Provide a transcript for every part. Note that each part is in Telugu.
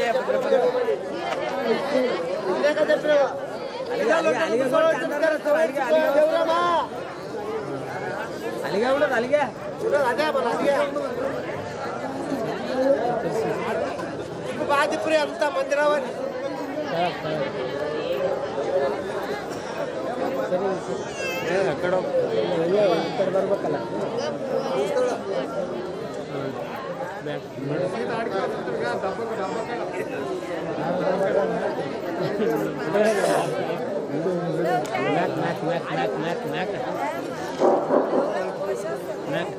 అలిగా ఉండదు అలిగా బాధిపురి అంతా మంది రావాలి ఎక్కడో ఇక్కడ బర్బక్కల మ్యాక్ మ్యాక్ మ్యాక్ మ్యాక్ మ్యాక్ మ్యాక్ మ్యాక్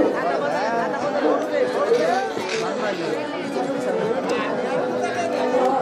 ఆ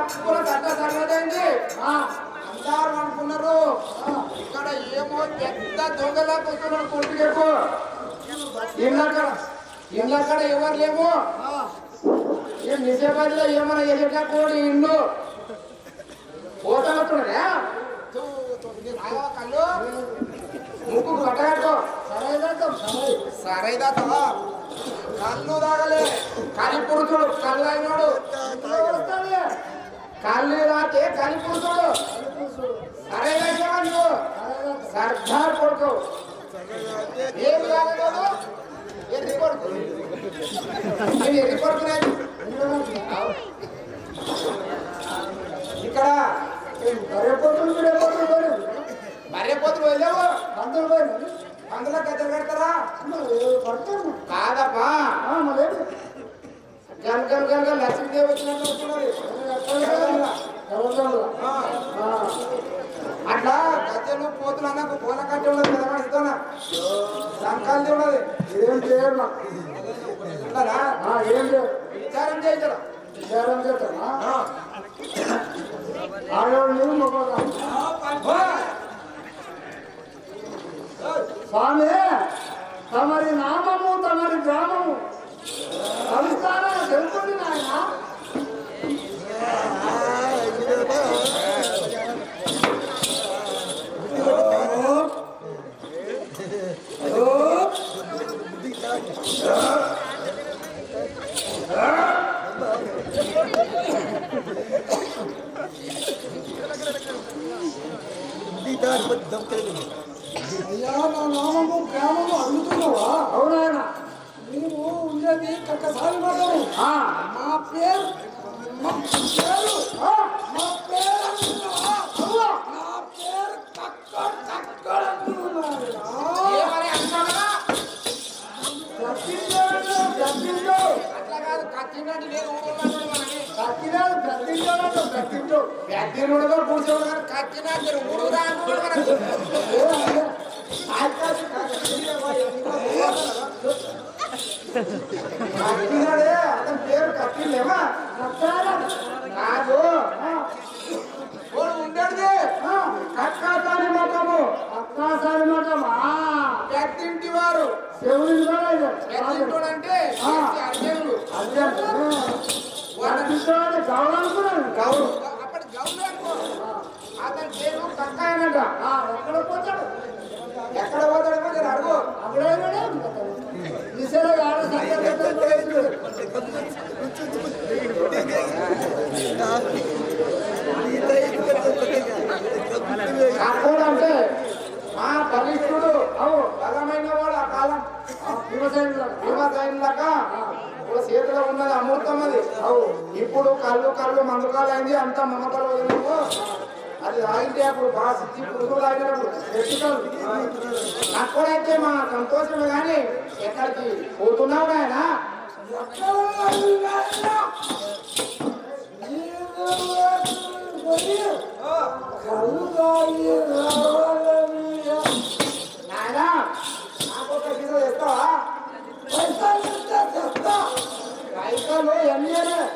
పట్టుకున్న గట్ట సంగతి అందరు అనుకున్నారు ఇక్కడ ఏమో పెద్ద దొంగలా కూర్చున్నాడు కొట్టుకెప్పు ఇళ్ళక్కడ ఇళ్ళక్కడ ఎవరు లేవు ఈ నిజాబాద్లో ఏమైనా ఎదుట కోడి ఇండు పోతాడుతున్నారా కళ్ళు ముక్కు కట్టగట్టుకో సరైదా కళ్ళు తాగలే కలి పురుషుడు కళ్ళు అయినాడు కళ్ళు రాకే కలి పురుషుడు సరైన నువ్వు సర్దార్ కొడుకు ఏమి కాలేదు ఎన్ని కొడుకు నేను ఎన్ని కొడుకున్నాను ఇక్కడ మరే పోతులు వెళ్ళావు అందులో గద్దలు కడతారా కాదమ్మా గన్ గన్ గన్ గన్ లక్ష్మీదేవి వచ్చినట్టు వస్తున్నది ఆ. అట్లా గద్దెలు పోతులు అన్నకు పూల కట్టి ఉన్నది కదా ఇస్తానా సంకాలి ఉన్నది ఏం చేయాలి ఉన్నదా ఏం చేయాలి విచారం చేయించరా విచారం చేస్తానా ఆడవాళ్ళు మగవాళ్ళు స్వామి తమరి నామము తమరి గ్రామము సంస్థానం తెలుసుకుంది నాయన అయ్యా నా నామము గ్రామము అడుగుతున్నావా అవునాయన నీవు ఉండేది ఒక్కసారి మాత్రం మా పేరు మా పేరు ఆ, మా పేరు అంటున్నావా? అవ్వ, నా పేరు కక్కడ్ కక్కడ్ అంటున్నావా? ఏమని అంటున్నావా ప్రతిరోజు ప్రతిరోజు అట్లా కాదు కచ్చినట్టు లేదు ఊరుకున్నాడు మనని ప్రతిరోజు ప్రతిరోజు ప్రతిరోజు పెద్దలుడుగా కూర్చోడు కానీ కచ్చినట్టు ఊరుగా అంటున్నాడు మనకు కట్టినాడే అతని పేరు కట్టిలేమా కాదు వాడు ఉండేది కక్కాసాని మతము అక్కాసారి మఠమా పెద్దింటి వారు శివుని కూడా ఇది. పెద్దింటోడు అంటే అర్జునుడు అర్జునుడు కావాలనుకున్నాను గౌరు అప్పటి గౌరు అనుకో అతని పేరు కక్కాయనట ఆ, ఎక్కడ పోతాడు ఎక్కడ పోతాడో మీరు అడుగు అక్కడే దిశలో ఆడ సంగతి పడేస్తున్నాడు. కక్కోడు అంటే మా బలిష్ఠుడు అవు బలమైన వాడు ఆ కాలం ఆ, భీమసేనుడు. భీమసైన్లాగా ఇప్పుడు చేతిలో ఉన్నది అమృతం అది అవు ఇప్పుడు కళ్ళు కళ్ళు మందుకాలు అయింది అంత మమతలు వదిలేము అది తాగితే అప్పుడు బాగా సిద్ధి పురుగులు తాగినప్పుడు ఎత్తుతారు అక్కడైతే మా సంతోషమే కానీ ఎక్కడికి పోతున్నావు ఆయన నాయనా నాకు ఒక కిలో తెస్తావా రైతులు ఎన్ని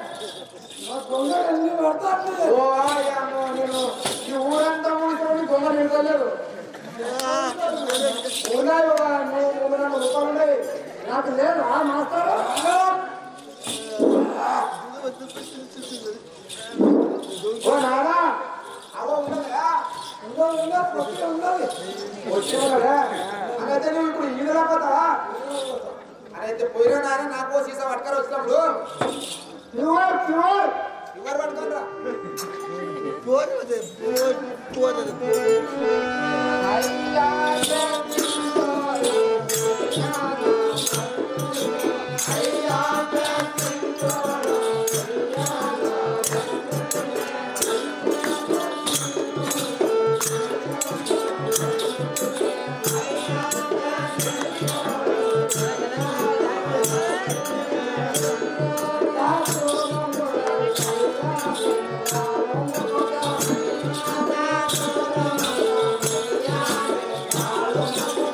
ఓ అయ్యమ్మో, నేను ఈ ఊరంతా కూర్చొని దొంగ నిలవలేదు ఉన్నాయి ఒక మూడు మూడు నాలుగు రూపాయలు ఉన్నాయి నాకు లేదా మాస్టర్ ఓ నానా అవో ఉన్నదా వచ్చావు కదా అనైతే నువ్వు ఇప్పుడు ఈదులా పోతావా అనైతే పోయినా నాన్న నాకు సీసా పట్టుకొని వచ్చినప్పుడు ప్యూర్ ప్యూర్ ఎవరు పట్టుకోరా ఆ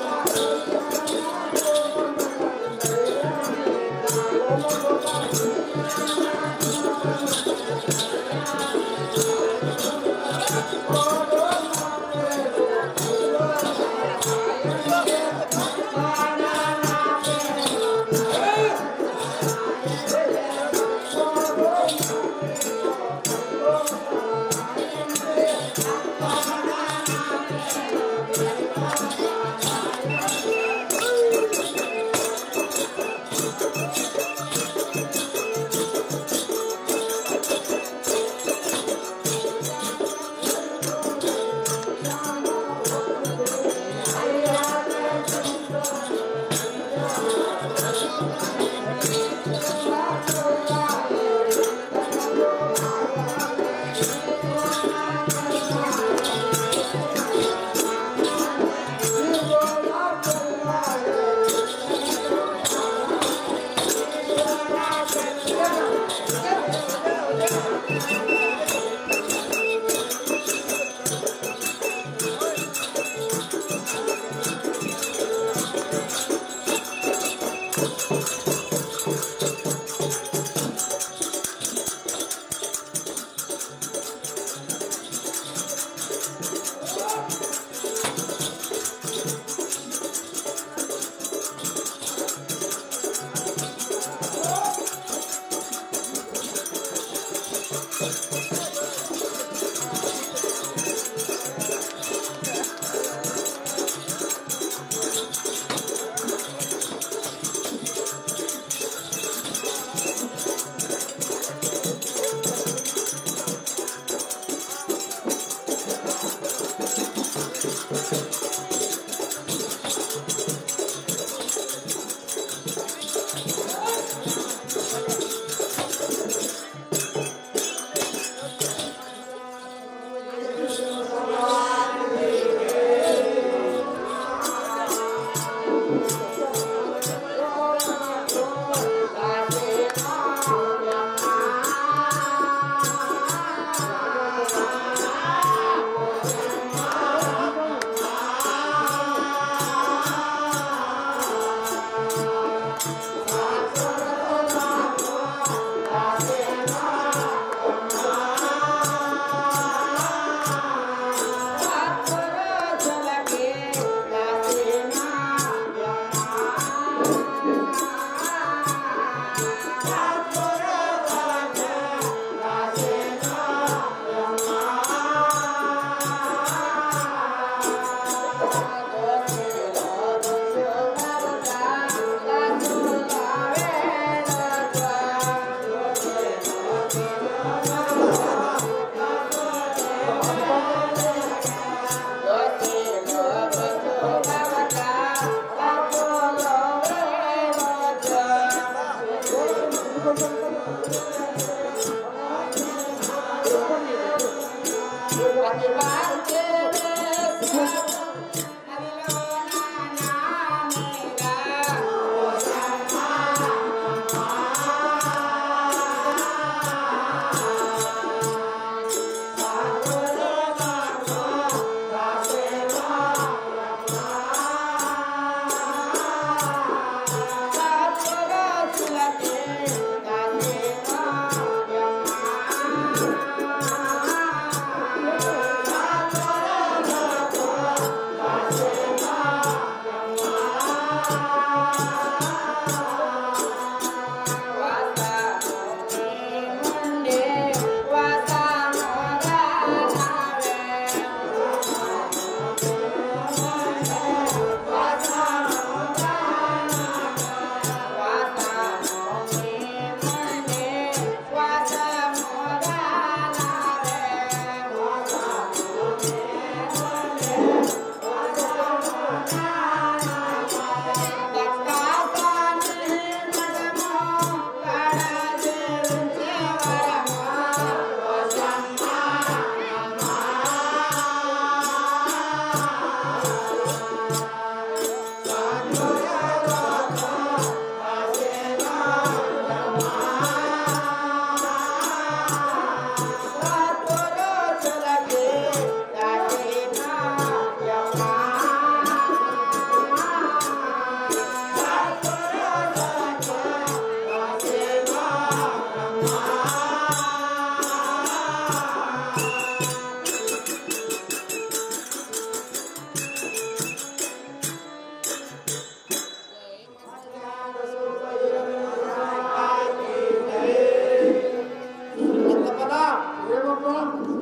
చెప్పనా? ఏమబ్బా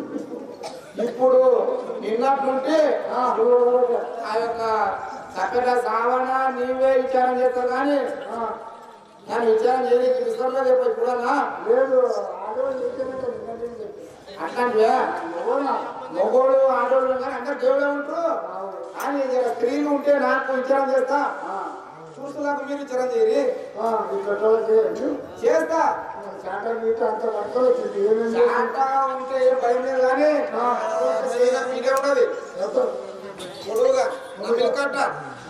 ఇప్పుడు నిన్నట్టుంటే ఆ, చూడబోగా. ఆ యొక్క చక్కట సావన నీవే విచారం చేస్తావు కానీ ఆ, నేను విచారం చేయడానికి విశ్వంలో రేపు ఇప్పుడన్నా లేదు ఆడవాళ్ళు చెప్పినట్టు నిన్నటి చెప్పి అట్లాంటివే ఎవరా మొగోడు ఆడోళ్ళు కానీ అందరు దేవుడే ఉంటారు కానీ జర స్త్రీలు ఉంటే నాకు విచారం చేస్తా చూస్తున్నాకు మీరు విచారం చేయరి ఈ పెట్టలో చేయండి చేస్తా చాట గీట అంత పట్టుకొని వచ్చింది ఏమేమి చాట ఉంటే ఏం భయం లేదు కానీ చేయడం మీకే ఉన్నది పొడువుగా నా పిల్లకట్ట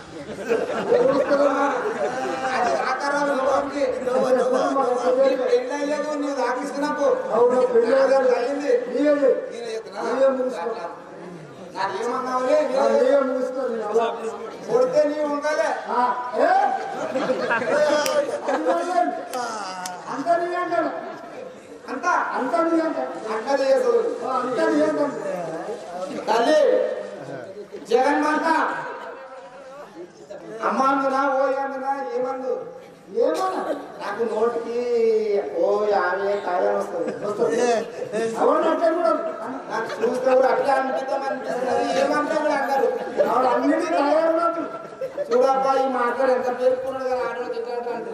అది ఆకారాలు లోపలికి పెళ్ళి అయ్యేది నువ్వు దాకిస్తున్నప్పు అవును పెళ్ళి అయ్యేది. అయింది నీయే నేనే చెప్తున్నా. నీయే ముగిసుకో. నాకు ఏమన్నావులే ఆ, నీయే ముగిస్తుంది అలా కొడితే నీవు ఉండాలి ఆ, ఏ? అది వదిలేయండి. అంతా నీ అంటాడు అంతా అంతా నీ అంటాడు అంటది చేస్తుంది ఆ, అంతా నీ అంటాడు తల్లి జగన్మాత అమ్మ అందునా ఓ అందునా ఏమందు ఏమన్నా నాకు నోటికి ఓ ఆమె కాయలు వస్తుంది వస్తుంది. అవును అంటే కూడా నాకు చూస్తే కూడా అట్లా అనిపిద్దాం అనిపిస్తుంది ఏమంటా కూడా అన్నారు ఆవిడ అన్నిటికీ తయారు ఉన్నట్టు. చూడబ్బా ఈ మాట్లాడు ఎంత పేర్కొన్నాడు కదా ఆడలో తిట్టాడు అంటే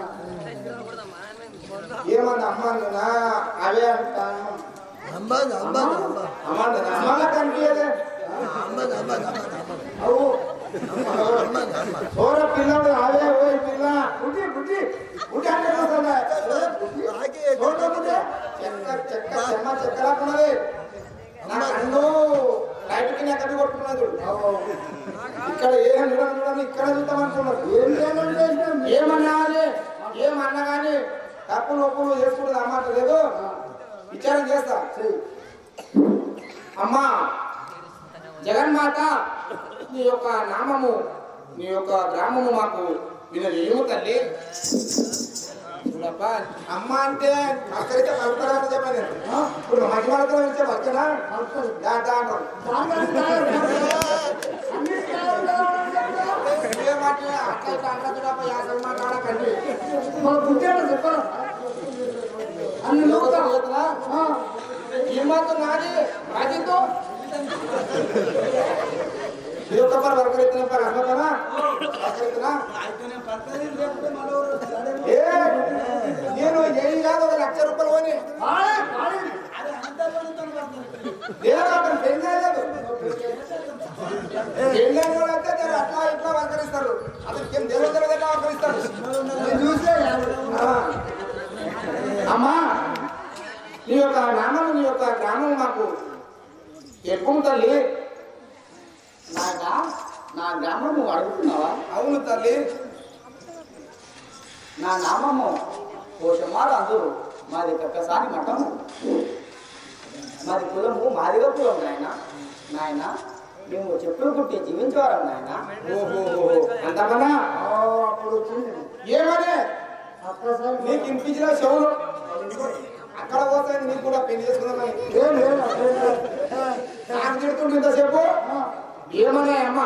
ఏమన్నా అమ్మ అన్నా అవే అంటా అమ్మాది అమ్మాది అమ్మ అమ్మ అమ్మ కనిపించలే అమ్మాది అమ్మాది అమ్మాది అమ్మాది అవు అమ్మాది అమ్మ ఓర పిల్లడు అవే ఓ ఈ పిల్ల బుద్ధి బుద్ధి బుద్ధి అంటే వస్తుందా? నాకే చూడు బుద్ధి. చెక్క చెక్క చెమ్మ చెక్కలాకున్నది నా కన్ను లైట్ కింద కట్టి కొట్టుకున్నది చూడు. ఇక్కడ ఏ చూడండి చూడండి ఇక్కడ చూద్దాం అనుకున్నారు ఏం చేయాలని చేసినాం? ఏమన్నా అది? ఏమన్నా కానీ తప్పులు ఒప్పులు చేసుకుంటుంది అమ్మాట లేదు విచారం చేస్తా అమ్మా జగన్మాత నీ యొక్క నామము నీ యొక్క గ్రామము మాకు వినలేము తల్లి చూడప్ప అమ్మ అంటే అక్కడితే పలుకుతారని చెప్పాను నేను. ఇప్పుడు మధ్య మార్గంలో ఇచ్చే పక్కన దాంట్లో అంటారు. దానికన్నా తయారు అన్నిటికీ తయారు కావాలని చెప్తా. ఏ మాట అట్లా ఇట్లా అంటారు చూడప్ప, యాసరి మాట ఆడకండి. మన బుద్ధి ఏంటో చెప్పరా? అన్ని లోకం నూకుతా. చేతులా? ఆ, ఈ మాత్రం నాది రాజీతో ఇది ఒక పర్ వర్కర్ ఎత్తున పర్ అమ్మకనా వర్కర్ ఎత్తున ఏ నేను ఏం కాదు ఒక లక్ష రూపాయలు పోని ఆడే, ఆడే. నేను అతను పెళ్లి చేయలేదు పెళ్లి అయిన వాళ్ళు అయితే జర అట్లా ఇట్లా వర్కరిస్తారు అతనికి ఏం దేవుడు తెలియదు ఎట్లా వర్కరిస్తారు నేను చూసే ఆ. అమ్మా నీ యొక్క నామం నీ యొక్క గ్రామం మాకు ఎక్కువ తల్లి నాయనా నా గ్రామం నువ్వు అడుగుతున్నావా అవును తల్లి నా నామము కోశమారు అందరు మాది ఒక్కసారి మఠము మాది కులము మాదిగా కులం నాయన నాయన మేము చెప్పులు కుట్టి జీవించేవారం నాయన ఓహో అంతకన్నా ఆ, అప్పుడు వచ్చింది ఏమనే అక్కసారి నీకు ఇంపించిన చెవులు అక్కడ పోతే నీకు కూడా పెళ్లి చేసుకుందామని ఏం లేదు అట్లే లేదు. నాకు తిడుతుంటే ఇంతసేపు ఏమనే అమ్మా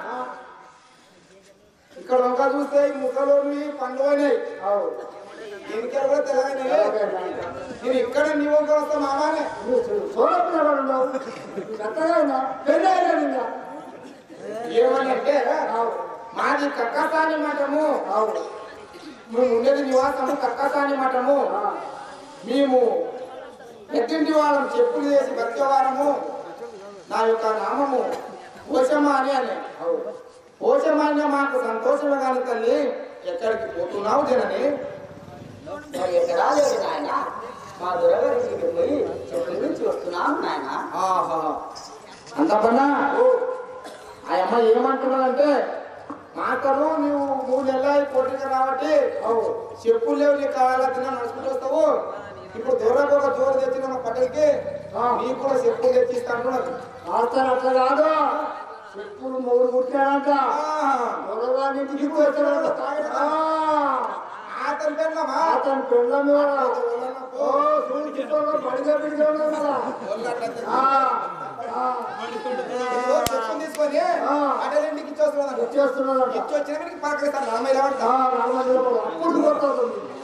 ఇక్కడ వంక చూస్తే ఈ ముక్కలోని పండు అయినాయి అవు. దీనికి కూడా తెల్లగానే అలాగే నాయనా. నేను ఇక్కడ నీ వంక వస్తా మామానే నువ్వు చూ- చూడపిల్లవాడు ఉన్నావు. చక్కగా ఉన్నా. పెళ్ళి అయినాడు ఇంకా. ఏమనంటే అవు. మాది కక్కసాని మఠము అవు. మేము ఉండేది నివాసము కక్కసాని మఠము ఆ, మేము ఎట్టింటి వాళ్ళం చెప్పులు చేసి బతికేవారము నా యొక్క నామము పోషమ్మ అని అని పోషమ్మ అనే మాకు సంతోషమే కానీ తల్లి ఎక్కడికి పోతున్నావు జనని మరి ఎక్కడా లేదు నాయన మా దొరగారింటికి పోయి చెప్పుల నుంచి వస్తున్నాను నాయన ఆహా అంత పన్నా ఆ అమ్మ ఏమంటున్నదంటే మాటలు నువ్వు మూడు నెలలు కోటిగా కాబట్టి చెప్పులు లేవు నీకు కావాలా తిన్నా నడుచుకుంటూ వస్తావు ఇప్పుడు దూరకు ఒక జోరు తెచ్చిన మా పట్టలకి నీకు కూడా చెప్పులు తెచ్చిస్తా అంటున్నది ఆడతారు అట్లా కాదు చెప్పులు మూడు కుట్టాడంట ఆహా. మొదలవాడి ఇంటికి పోతున్నాడు అతని పెళ్ళమా అతని పిల్లలు ఓ చూడు చుట్టూ బడిగా బిడిగా ఉన్నాడు కదా. ఆ, ఆ, ఇదిగో చెప్పులు తీసుకొని ఆ. అటలింటికి ఇచ్చేస్తున్నాడు ఇచ్చేస్తున్నాడంట ఇచ్చి వచ్చిన పలకరిస్తాను రామయ్య ఆ, రామచంద్రపురం. అప్పుడు కొట్టవుతుంది